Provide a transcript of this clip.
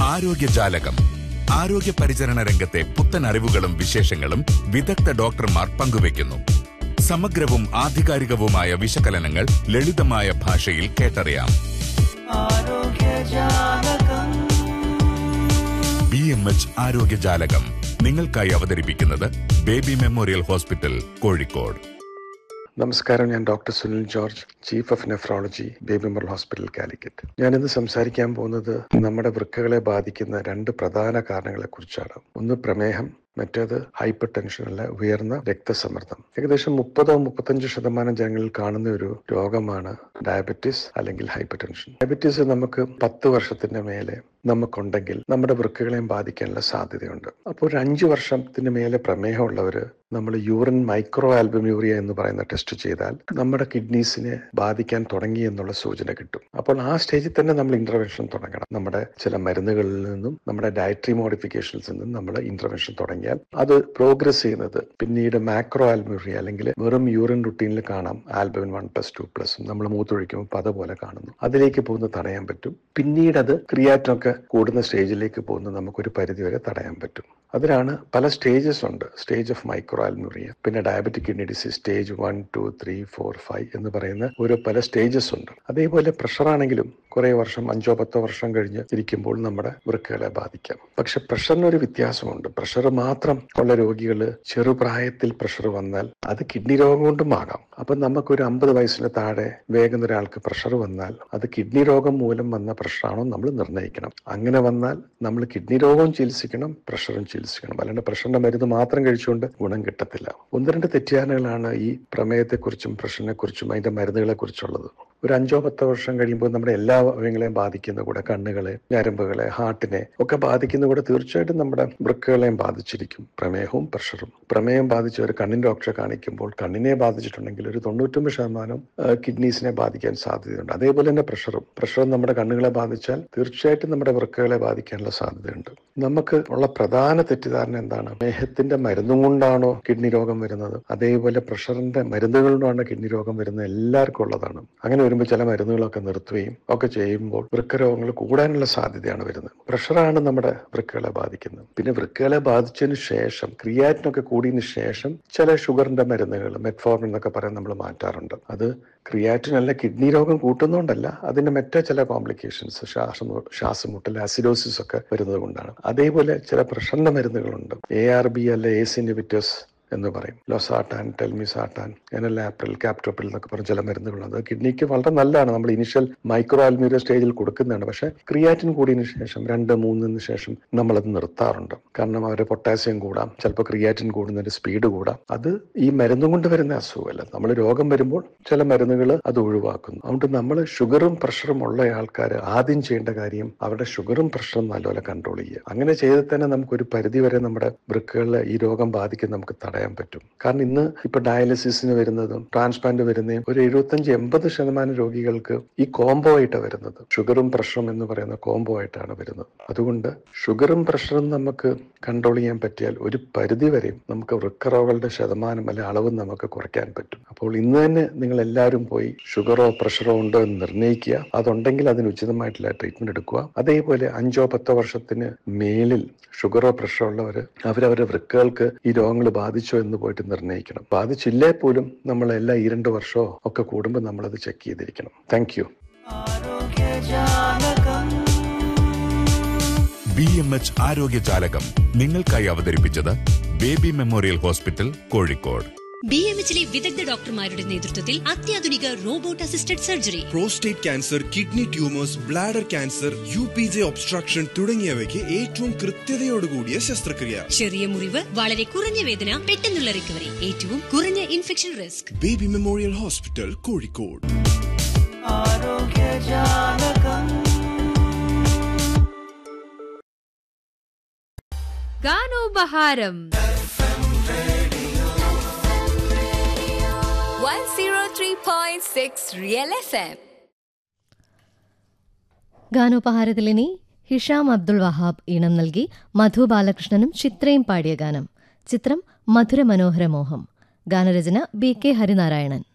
ആരോഗ്യജാലകം ആരോഗ്യ പരിചരണ രംഗത്തെ പുത്തൻ അറിവുകളും വിശേഷങ്ങളും വിദഗ്ധ ഡോക്ടർമാർ പങ്കുവയ്ക്കുന്നു സമഗ്രവും ആധികാരികവുമായ വിശകലനങ്ങൾ ലളിതമായ ഭാഷയിൽ കേട്ടറിയാം ബി എം എച്ച് ആരോഗ്യജാലകം നിങ്ങൾക്കായി അവതരിപ്പിക്കുന്നത് ബേബി മെമ്മോറിയൽ ഹോസ്പിറ്റൽ കോഴിക്കോട് നമസ്കാരം ഞാൻ doctor Sunil George chief of nephrology baby memorial hospital Calicut ഞാനിന്ന് സംസാരിക്കാൻ പോകുന്നത് നമ്മുടെ വൃക്കകളെ ബാധിക്കുന്ന രണ്ട് പ്രധാന കാരണങ്ങളെ കുറിച്ചാണ് ഒന്ന് പ്രമേഹം മറ്റേത് ഹൈപ്പർ ടെൻഷൻ അല്ല ഉയർന്ന രക്തസമ്മർദ്ദം ഏകദേശം മുപ്പതോ മുപ്പത്തഞ്ച് ശതമാനം ജനങ്ങളിൽ കാണുന്ന ഒരു രോഗമാണ് ഡയബറ്റീസ് അല്ലെങ്കിൽ ഹൈപ്പർ ടെൻഷൻ ഡയബറ്റീസ് നമുക്ക് പത്ത് വർഷത്തിന്റെ മേലെ നമുക്കുണ്ടെങ്കിൽ നമ്മുടെ വൃക്കകളെയും ബാധിക്കാനുള്ള സാധ്യതയുണ്ട് അപ്പോൾ ഒരു അഞ്ചു വർഷത്തിന് മേലെ പ്രമേഹമുള്ളവര് നമ്മൾ യൂറിൻ മൈക്രോ ആൽബമ്യൂറിയ എന്ന് പറയുന്ന ടെസ്റ്റ് ചെയ്താൽ നമ്മുടെ കിഡ്നീസിനെ ബാധിക്കാൻ തുടങ്ങി എന്നുള്ള സൂചന കിട്ടും അപ്പോൾ ആ സ്റ്റേജിൽ തന്നെ നമ്മൾ ഇന്റർവെൻഷൻ തുടങ്ങണം നമ്മുടെ ചില മരുന്നുകളിൽ നിന്നും നമ്മുടെ ഡയറ്ററി മോഡിഫിക്കേഷൻസിൽ നിന്നും നമ്മൾ ഇന്റർവെൻഷൻ തുടങ്ങിയാൽ അത് പ്രോഗ്രസ് ചെയ്യുന്നത് പിന്നീട് മാക്രോ ആൽബ്യൂറിയ അല്ലെങ്കിൽ വെറും യൂറിൻ റുട്ടീനിൽ കാണാം albumin one plus two plus നമ്മൾ മൂത്തൊഴിക്കുമ്പോൾ പത പോലെ കാണുന്നു അതിലേക്ക് പോകുന്നത് തടയാൻ പറ്റും പിന്നീട് അത് ക്രിയാറ്റിനൊക്കെ കൂടുന്ന സ്റ്റേജിലേക്ക് പോകുന്നത് നമുക്കൊരു പരിധി വരെ തടയാൻ പറ്റും അതിനാണ് പല സ്റ്റേജസ് ഉണ്ട് സ്റ്റേജ് ഓഫ് മൈക്രോ ആൽമ്യൂറിയ പിന്നെ diabetic kidney disease stage one two three four five എന്ന് പറയുന്ന ഓരോ പല സ്റ്റേജസ് ഉണ്ട് അതേപോലെ പ്രഷർ ആണെങ്കിലും കുറെ വർഷം അഞ്ചോ പത്തോ വർഷം കഴിഞ്ഞ് ഇരിക്കുമ്പോൾ നമ്മുടെ വൃക്കകളെ ബാധിക്കാം പക്ഷെ പ്രഷറിന് ഒരു വ്യത്യാസമുണ്ട് പ്രഷർ മാത്രം ഉള്ള രോഗികൾ ചെറുപ്രായത്തിൽ പ്രഷർ വന്നാൽ അത് കിഡ്നി രോഗം കൊണ്ടും ആകാം അപ്പൊ നമുക്കൊരു അമ്പത് വയസ്സിന് താഴെ വേഗം ഒരാൾക്ക് പ്രഷർ വന്നാൽ അത് കിഡ്നി രോഗം മൂലം വന്ന പ്രഷറാണോ നമ്മൾ നിർണ്ണയിക്കണം അങ്ങനെ വന്നാൽ നമ്മൾ കിഡ്നി രോഗവും ചികിത്സിക്കണം പ്രഷറും ചികിത്സിക്കണം അല്ലാണ്ട് പ്രഷറിന്റെ മരുന്ന് മാത്രം കഴിച്ചുകൊണ്ട് ഗുണം കിട്ടത്തില്ല ഒന്ന് രണ്ട് തെറ്റിദ്ധാരണകളാണ് ഈ പ്രമേയത്തെക്കുറിച്ചും പ്രഷറിനെ കുറിച്ചും അതിന്റെ മരുന്നുകളെ കുറിച്ചുള്ളത് ഒരു അഞ്ചോ പത്തോ വർഷം കഴിയുമ്പോൾ നമ്മുടെ എല്ലാ അവയവങ്ങളെയും ബാധിക്കുന്ന കൂടെ കണ്ണുകളെ ഞരമ്പുകളെ ഹാർട്ടിനെ ഒക്കെ ബാധിക്കുന്ന കൂടെ തീർച്ചയായിട്ടും നമ്മുടെ വൃക്കകളെയും ബാധിച്ചിരിക്കും പ്രമേഹവും പ്രഷറും പ്രമേയം ബാധിച്ച ഒരു കണ്ണിൻ ഡോക്ടറെ കാണിക്കുമ്പോൾ കണ്ണിനെ ബാധിച്ചിട്ടുണ്ടെങ്കിൽ ഒരു തൊണ്ണൂറ്റൊമ്പത് ശതമാനം കിഡ്നീസിനെ ബാധിക്കാൻ സാധ്യതയുണ്ട് അതേപോലെ തന്നെ പ്രഷറും പ്രഷർ നമ്മുടെ കണ്ണുകളെ ബാധിച്ചാൽ തീർച്ചയായിട്ടും നമ്മുടെ വൃക്കകളെ ബാധിക്കാനുള്ള സാധ്യതയുണ്ട് നമുക്ക് ഉള്ള പ്രധാന തെറ്റിദ്ധാരണ എന്താണ് മേഹത്തിന്റെ മരുന്നും കൊണ്ടാണോ കിഡ്നി രോഗം വരുന്നത് അതേപോലെ പ്രഷറിന്റെ മരുന്നുകൾ കൊണ്ടാണ് കിഡ്നി രോഗം വരുന്നത് എല്ലാവർക്കും ഉള്ളതാണ് അങ്ങനെ വരുമ്പോൾ ചില മരുന്നുകളൊക്കെ നിർത്തുകയും ഒക്കെ ചെയ്യുമ്പോൾ വൃക്കരോഗങ്ങൾ കൂടാനുള്ള സാധ്യതയാണ് വരുന്നത് പ്രഷറാണ് നമ്മുടെ വൃക്കകളെ ബാധിക്കുന്നത് പിന്നെ വൃക്കകളെ ബാധിച്ചതിന് ശേഷം ക്രിയാറ്റിനൊക്കെ കൂടിയതിന് ശേഷം ചില ഷുഗറിന്റെ മരുന്നുകൾ മെറ്റ്ഫോർമിൻ എന്നൊക്കെ പറയാൻ നമ്മൾ മാറ്റാറുണ്ട് അത് ക്രിയാറ്റിൻ അല്ല കിഡ്നി രോഗം കൂട്ടുന്നതുകൊണ്ടല്ല അതിന്റെ മറ്റേ ചില കോംപ്ലിക്കേഷൻസ് ശ്വാസം ശ്വാസമുട്ടൽ അസിഡോസിസ് ഒക്കെ വരുന്നത് കൊണ്ടാണ് അതേപോലെ ചില പ്രഷറിന്റെ മരുന്നുകളുണ്ട് എ ആർ ബി അല്ല ഏസ് ഇൻഹിബിറ്റേഴ്സ് എന്ന് പറയും ലൊസാട്ടാൻ ടെൽമിസാട്ടാൻ എനലാപ്രിൽ ക്യാപ്റ്റോപ്പിൽ എന്നൊക്കെ പറഞ്ഞ ചില മരുന്നുകളുണ്ട് അത് കിഡ്നിക്ക് വളരെ നല്ലതാണ് നമ്മൾ ഇനിഷ്യൽ മൈക്രോ ആൽമീരിയ സ്റ്റേജിൽ കൊടുക്കുന്നതാണ് പക്ഷെ ക്രിയാറ്റിൻ കൂടിയതിനു ശേഷം രണ്ട് മൂന്നിന് ശേഷം നമ്മളത് നിർത്താറുണ്ട് കാരണം അവരെ പൊട്ടാസ്യം കൂടാം ചിലപ്പോൾ ക്രിയാറ്റിൻ കൂടുന്നതിന്റെ സ്പീഡ് കൂടാം അത് ഈ മരുന്നും കൊണ്ട് വരുന്ന അസുഖമല്ല നമ്മൾ രോഗം വരുമ്പോൾ ചില മരുന്നുകൾ അത് ഒഴിവാക്കുന്നു അതുകൊണ്ട് നമ്മൾ ഷുഗറും പ്രഷറും ഉള്ള ആൾക്കാർ ആദ്യം ചെയ്യേണ്ട കാര്യം അവരുടെ ഷുഗറും പ്രഷറും നല്ലപോലെ കൺട്രോൾ ചെയ്യുക അങ്ങനെ ചെയ്താൽ തന്നെ നമുക്കൊരു പരിധി വരെ നമ്മുടെ വൃക്കുകളിൽ ഈ രോഗം ബാധിക്കുന്ന നമുക്ക് തടയാൻ പറ്റും കാരണം ഇന്ന് ഇപ്പൊ ഡയാലിസിസിന് വരുന്നതും ട്രാൻസ്പ്ലാന്റ് വരുന്നതും ഒരു എഴുപത്തഞ്ച് എൺപത് ശതമാനം രോഗികൾക്ക് ഈ കോംബോ ആയിട്ടാണ് വരുന്നത് ഷുഗറും പ്രഷറും എന്ന് പറയുന്ന കോംബോ ആയിട്ടാണ് വരുന്നത് അതുകൊണ്ട് ഷുഗറും പ്രഷറും നമുക്ക് കൺട്രോൾ ചെയ്യാൻ പറ്റിയാൽ ഒരു പരിധി വരെയും നമുക്ക് വൃക്കറോകളുടെ ശതമാനം അല്ലെ അളവ് നമുക്ക് കുറയ്ക്കാൻ പറ്റും അപ്പോൾ ഇന്ന് തന്നെ നിങ്ങൾ എല്ലാവരും പോയി ഷുഗറോ പ്രഷറോ ഉണ്ടോ എന്ന് നിർണ്ണയിക്കുക അതുണ്ടെങ്കിൽ അതിന് ഉചിതമായിട്ടുള്ള ട്രീറ്റ്മെന്റ് എടുക്കുക അതേപോലെ അഞ്ചോ പത്തോ വർഷത്തിന് മേലിൽ ഷുഗറോ പ്രഷറോ ഉള്ളവർ അവരവരുടെ വൃക്കകൾക്ക് ഈ രോഗങ്ങൾ ബാധിച്ചോ എന്ന് പോയിട്ട് നിർണ്ണയിക്കണം ബാധിച്ചില്ലേ പോലും നമ്മൾ എല്ലാ ഈ രണ്ട് വർഷമോ ഒക്കെ കൂടുമ്പോൾ നമ്മളത് ചെക്ക് ചെയ്തിരിക്കണം thank you B M H ആരോഗ്യജാലകം നിങ്ങൾക്കായി അവതരിപ്പിച്ചത് baby memorial hospital Kozhikode B M എച്ചിലെ വിദഗ്ധ ഡോക്ടർമാരുടെ നേതൃത്വത്തിൽ അത്യാധുനിക robot assisted surgery prostate cancer kidney tumours bladder cancer U P J obstruction തുടങ്ങിയവയ്ക്ക് ഏറ്റവും കൃത്യതയോടുകൂടിയ ശസ്ത്രക്രിയ ചെറിയ മുറിവ് വളരെ കുറഞ്ഞ വേദന പെട്ടെന്നുള്ള റിക്കവറി ഏറ്റവും കുറഞ്ഞ infection risk baby memorial hospital Kozhikode ഗാനോപഹാരം One zero three point six Real FM. ഗാനോപഹാരത്തിലിനി ഹിഷാം അബ്ദുൾ വഹാബ് ഈണം നൽകി മധു ബാലകൃഷ്ണനും ചിത്രയും പാടിയ ഗാനം ചിത്രം മധുര മനോഹര മോഹം ഗാനരചന ബി കെ ഹരിനാരായണൻ